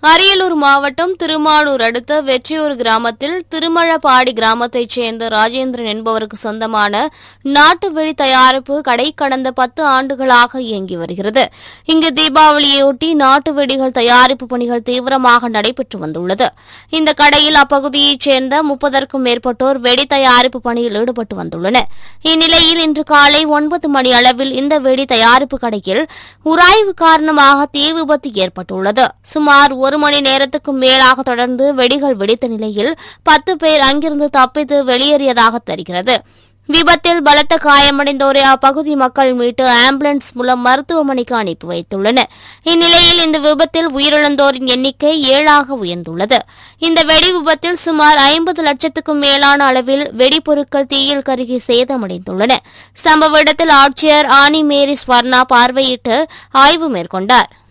அரியலூர் மாவட்டம் திருமானூர் அடுத்த வெற்றியூர் கிராமத்தில் திருமழபாடி கிராமத்தைச் சேர்ந்த ராஜேந்திரன் என்பவருக்கு சொந்தமான நாட்டு வெடி தயாரிப்பு கடை கடந்த பத்து ஆண்டுகளாக இயங்கி வருகிறது இங்கு தீபாவளியொட்டி நாட்டு வெடிகள் தயாரிப்பு பணிகள் தீவிரமாக நடைபெற்று வந்துள்ளது இந்த கடையில் அப்பகுதியைச் சேர்ந்த முப்பதற்கும் மேற்பட்டோர் வெடி தயாரிப்பு பணியில் ஈடுபட்டு வந்துள்ளனர் இந்நிலையில் இன்று காலை ஒன்பது மணி அளவில் இந்த வெடி தயாரிப்பு கடையில் உராய்வு காரணமாக தீ விபத்து ஏற்பட்டுள்ளது சுமார் ஒரு மணி நேரத்துக்கும் மேலாக தொடர்ந்து வெடிகள் வெடித்த நிலையில் பத்து பேர் அங்கிருந்து தப்பித்து வெளியேறியதாக தெரிகிறது விபத்தில் பலத்த காயமடைந்தோரை அப்பகுதி மக்கள் மீட்டு ஆம்புலன்ஸ் மூலம் மருத்துவமனைக்கு அனுப்பி வைத்துள்ளனர் இந்நிலையில் இந்த விபத்தில் உயிரிழந்தோரின் எண்ணிக்கை ஏழாக உயர்ந்துள்ளது இந்த வெடி விபத்தில் சுமார் ஐம்பது லட்சத்துக்கும் மேலான அளவில் வெடிபொருட்கள் தீயில் கருகி சேதமடைந்துள்ளன சம்பவ இடத்தில் ஆட்சியர் ஆனி மேரி ஸ்வர்ணா பார்வையிட்டு ஆய்வு மேற்கொண்டார்